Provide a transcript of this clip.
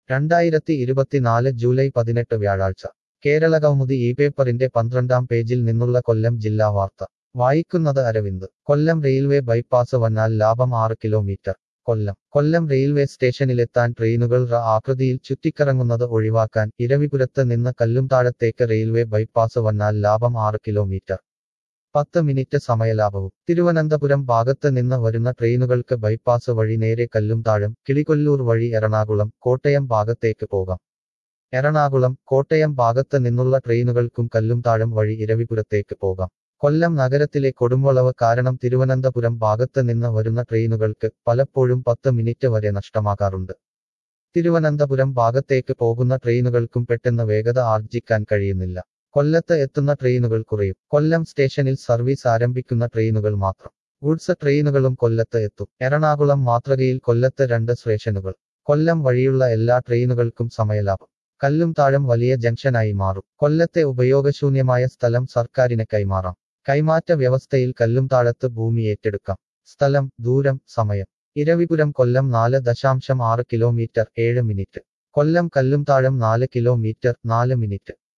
രണ്ടായിരത്തി ഇരുപത്തിനാല് ജൂലൈ പതിനെട്ട് വ്യാഴാഴ്ച കേരള കൗമുദി ഈ പേപ്പറിന്റെ പന്ത്രണ്ടാം പേജിൽ നിന്നുള്ള കൊല്ലം ജില്ലാ വാർത്ത വായിക്കുന്നത് അരവിന്ദ് കൊല്ലം റെയിൽവേ ബൈപ്പാസ് വന്നാൽ ലാഭം ആറ് കിലോമീറ്റർ കൊല്ലം കൊല്ലം റെയിൽവേ സ്റ്റേഷനിലെത്താൻ ട്രെയിനുകൾ റ ആകൃതിയിൽ ചുറ്റിക്കറങ്ങുന്നത് ഒഴിവാക്കാൻ ഇരവിപുരത്ത് നിന്ന് കല്ലുംതാഴത്തേക്ക് റെയിൽവേ ബൈപ്പാസ് വന്നാൽ ലാഭം ആറ് കിലോമീറ്റർ പത്ത് മിനിറ്റ് സമയലാഭവും തിരുവനന്തപുരം ഭാഗത്ത് നിന്ന് വരുന്ന ട്രെയിനുകൾക്ക് ബൈപ്പാസ് വഴി നേരെ കല്ലുംതാഴം കിളികൊല്ലൂർ വഴി എറണാകുളം കോട്ടയം ഭാഗത്തേക്ക് പോകാം എറണാകുളം കോട്ടയം ഭാഗത്ത് നിന്നുള്ള ട്രെയിനുകൾക്കും കല്ലുംതാഴം വഴി ഇരവിപുരത്തേക്ക് പോകാം കൊല്ലം നഗരത്തിലെ കൊടുംവളവ് കാരണം തിരുവനന്തപുരം ഭാഗത്ത് നിന്ന് വരുന്ന ട്രെയിനുകൾക്ക് പലപ്പോഴും പത്ത് മിനിറ്റ് വരെ നഷ്ടമാകാറുണ്ട് തിരുവനന്തപുരം ഭാഗത്തേക്ക് പോകുന്ന ട്രെയിനുകൾക്കും പെട്ടെന്ന് വേഗത ആർജിക്കാൻ കഴിയുന്നില്ല കൊല്ലത്ത് എത്തുന്ന ട്രെയിനുകൾ കുറയും കൊല്ലം സ്റ്റേഷനിൽ സർവീസ് ആരംഭിക്കുന്ന ട്രെയിനുകൾ മാത്രം ഗുഡ്സ് ട്രെയിനുകളും കൊല്ലത്ത് എത്തും എറണാകുളം മാതൃകയിൽ കൊല്ലത്ത് രണ്ട് സ്റ്റേഷനുകൾ കൊല്ലം വഴിയുള്ള എല്ലാ ട്രെയിനുകൾക്കും സമയലാഭം കല്ലും താഴം വലിയ ജംഗ്ഷനായി മാറും കൊല്ലത്തെ ഉപയോഗശൂന്യമായ സ്ഥലം സർക്കാരിന് കൈമാറാം കൈമാറ്റ വ്യവസ്ഥയിൽ കല്ലും താഴത്ത് ഭൂമി ഏറ്റെടുക്കാം സ്ഥലം ദൂരം സമയം ഇരവിപുരം കൊല്ലം നാല് ദശാംശം ആറ് കിലോമീറ്റർ ഏഴ് മിനിറ്റ് കൊല്ലം കല്ലും താഴം നാല് കിലോമീറ്റർ നാല് മിനിറ്റ്